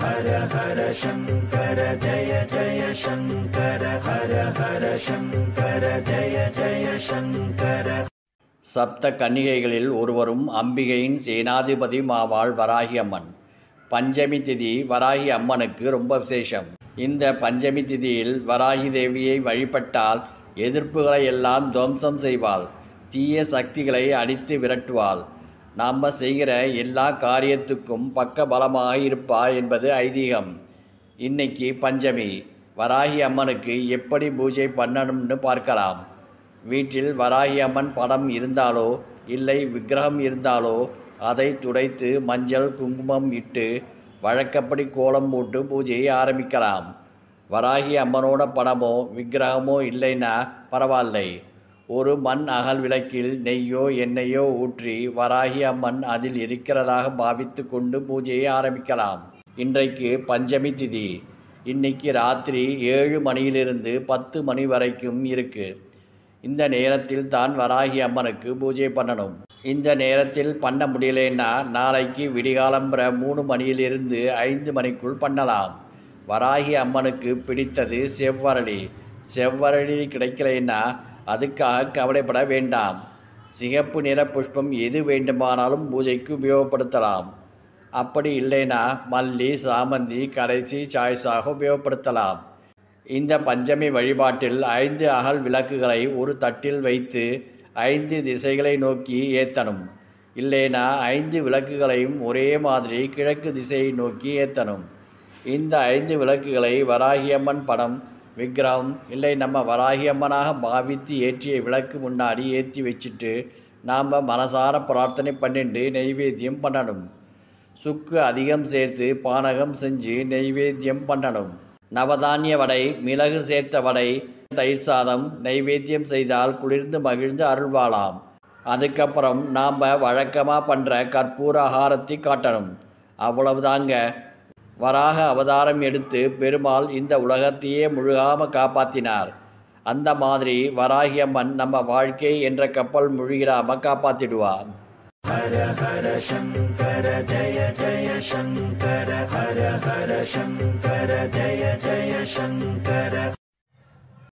ஹர ஹர சங்கர ஜய ஜய சங்கர ஹர ஹர சங்கர ஜய ஜய சங்கர சப்த கன்னிகைகளில் ஒருவரும் அம்பிகையின் சேனாதிபதி மாவாள் வராகி அம்மன் பஞ்சமி திதி வராகி அம்மனுக்கு ரொம்ப விசேஷம் இந்த பஞ்சமி திதியில் வராகி தேவியை வழிபட்டால் எதிர்ப்புகளை எல்லாம் துவம்சம் செய்வாள் தீய சக்திகளை அடித்து விரட்டுவாள் நாம் செய்கிற எல்லா காரியத்துக்கும் பக்க பலமாக இருப்பா என்பது ஐதீகம் இன்னைக்கு பஞ்சமி வராகி அம்மனுக்கு எப்படி பூஜை பண்ணணும்னு பார்க்கலாம் வீட்டில் வராகி அம்மன் படம் இருந்தாலோ இல்லை விக்கிரகம் இருந்தாலோ அதை துடைத்து மஞ்சள் குங்குமம் இட்டு வழக்கப்படி கோலம் போட்டு பூஜையை ஆரம்பிக்கலாம் வராகி அம்மனோட படமோ விக்கிரகமோ இல்லைன்னா பரவாயில்லை ஒரு மண் அகல் விளக்கில் நெய்யோ எண்ணெயோ ஊற்றி வராகி அம்மன் அதில் இருக்கிறதாக பாவித்து கொண்டு பூஜையை ஆரம்பிக்கலாம் இன்றைக்கு பஞ்சமி திதி இன்னைக்கு ராத்திரி ஏழு மணியிலிருந்து பத்து மணி வரைக்கும் இருக்கு இந்த நேரத்தில் தான் வராகி அம்மனுக்கு பூஜை பண்ணணும் இந்த நேரத்தில் பண்ண முடியலைன்னா நாளைக்கு விடிகாலம்புற மூணு மணியிலிருந்து ஐந்து மணிக்குள் பண்ணலாம் வராகி அம்மனுக்கு பிடித்தது செவ்வரளி செவ்வரளி கிடைக்கலைன்னா அதுக்காக கவலைப்பட வேண்டாம் சிகப்பு நிற புஷ்பம் எது வேண்டுமானாலும் பூஜைக்கு உபயோகப்படுத்தலாம் அப்படி இல்லைன்னா மல்லி சாமந்தி கடைசி சாய்ஸாக உபயோகப்படுத்தலாம் இந்த பஞ்சமி வழிபாட்டில் ஐந்து அகல் விளக்குகளை ஒரு தட்டில் வைத்து ஐந்து திசைகளை நோக்கி ஏற்றணும் இல்லைனா ஐந்து விளக்குகளையும் ஒரே மாதிரி கிழக்கு திசையை நோக்கி ஏற்றணும் இந்த ஐந்து விளக்குகளை வராகியம்மன் படம் விக்கிரகம் இல்லை நம்ம வராகியம்மனாக பாவித்து ஏற்றிய விளக்கு முன்னாடி ஏற்றி வச்சுட்டு நாம் மனசார பிரார்த்தனை பண்ணிட்டு நெய்வேத்தியம் பண்ணணும் சுக்கு அதிகம் சேர்த்து பானகம் செஞ்சு நெய்வேத்தியம் பண்ணணும் நவதானிய வடை மிளகு சேர்த்த வடை தயிர் சாதம் நைவேத்தியம் செய்தால் குளிர்ந்து மகிழ்ந்து அருள்வாளாம் அதுக்கப்புறம் நாம் வழக்கமாக பண்ணுற கற்பூர ஆகாரத்தை காட்டணும் அவ்வளவுதாங்க வராக அவதாரம் எடுத்து பெருமாள் இந்த உலகத்தையே முழுகாம காப்பாத்தினார் அந்த மாதிரி வராகியம்மன் நம்ம வாழ்க்கை என்ற கப்பல் முழுகிடாம காப்பாத்திடுவார் ஹர ஹர சங்கர ஜய ஜய சங்கர ஹர ஹர சங்கர ஜய ஜய சங்கர